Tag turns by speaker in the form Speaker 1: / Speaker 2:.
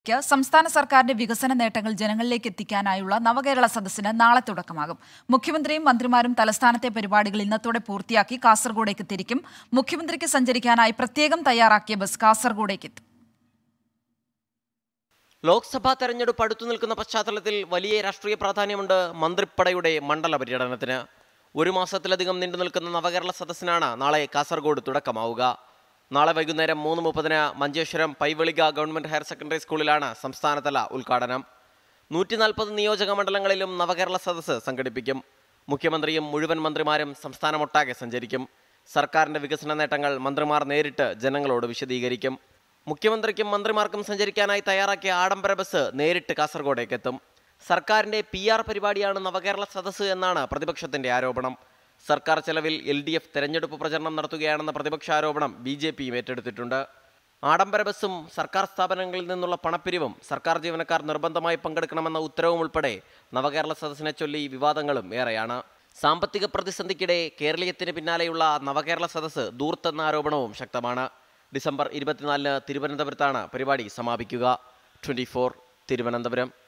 Speaker 1: ക്ക് സംസ്ഥാന സർക്കാരിന്റെ വികസന നേട്ടങ്ങൾ ജനങ്ങളിലേക്ക് എത്തിക്കാനായുള്ള നവകേരള സദസ്സിന് നാളെ തുടക്കമാകും മുഖ്യമന്ത്രിയും മന്ത്രിമാരും തലസ്ഥാനത്തെ പരിപാടികൾ ഇന്നത്തോടെ പൂർത്തിയാക്കി കാസർഗോഡേക്ക് തിരിക്കും മുഖ്യമന്ത്രിക്ക് സഞ്ചരിക്കാനായി പ്രത്യേകം തയ്യാറാക്കിയ ബസ് കാസർഗോഡേക്ക് എത്തും
Speaker 2: ലോക്സഭാ തെരഞ്ഞെടുപ്പ് അടുത്തു നിൽക്കുന്ന പശ്ചാത്തലത്തിൽ വലിയ രാഷ്ട്രീയ പ്രാധാന്യമുണ്ട് മന്ത്രിപ്പടയുടെ മണ്ഡല പര്യടനത്തിന് ഒരു മാസത്തിലധികം നീണ്ടു നിൽക്കുന്ന നവകേരള സദസ്സിനാണ് നാളെ കാസർഗോഡ് തുടക്കമാവുക നാളെ വൈകുന്നേരം മൂന്ന് മുപ്പതിന് Manjeshwaram Paivalike government higher secondary സ്കൂളിലാണ് സംസ്ഥാനതല ഉദ്ഘാടനം നൂറ്റി നാൽപ്പത് നിയോജക മണ്ഡലങ്ങളിലും നവകേരള സദസ്സ് സംഘടിപ്പിക്കും മുഖ്യമന്ത്രിയും മുഴുവൻ മന്ത്രിമാരും സംസ്ഥാനമൊട്ടാകെ സഞ്ചരിക്കും സർക്കാരിന്റെ വികസന നേട്ടങ്ങൾ മന്ത്രിമാർ നേരിട്ട് ജനങ്ങളോട് വിശദീകരിക്കും മുഖ്യമന്ത്രിക്കും മന്ത്രിമാർക്കും സഞ്ചരിക്കാനായി തയ്യാറാക്കിയ ആഡംബര ബസ് നേരിട്ട് കാസർഗോഡേക്ക് എത്തും സർക്കാരിന്റെ പി ആർ പരിപാടിയാണ് നവകേരള സദസ്സ് എന്നാണ് പ്രതിപക്ഷത്തിന്റെ ആരോപണം സർക്കാർ ചെലവിൽ എൽ ഡി എഫ് തെരഞ്ഞെടുപ്പ് പ്രചരണം നടത്തുകയാണെന്ന പ്രതിപക്ഷ ആരോപണം ബി ജെ പിയും ഏറ്റെടുത്തിട്ടുണ്ട് ആഡംബര ബസ്സും സർക്കാർ സ്ഥാപനങ്ങളിൽ നിന്നുള്ള പണപ്പിരിവും സർക്കാർ ജീവനക്കാർ നിർബന്ധമായി പങ്കെടുക്കണമെന്ന ഉത്തരവും ഉൾപ്പെടെ നവകേരള സദസ്സിനെ ചൊല്ലി വിവാദങ്ങളും ഏറെയാണ് സാമ്പത്തിക പ്രതിസന്ധിക്കിടെ കേരളീയത്തിന് പിന്നാലെയുള്ള നവകേരള സദസ്സ് ദൂർത്തെന്ന ആരോപണവും ശക്തമാണ് ഡിസംബർ ഇരുപത്തിനാലിന് തിരുവനന്തപുരത്താണ് പരിപാടി സമാപിക്കുക ട്വന്റി തിരുവനന്തപുരം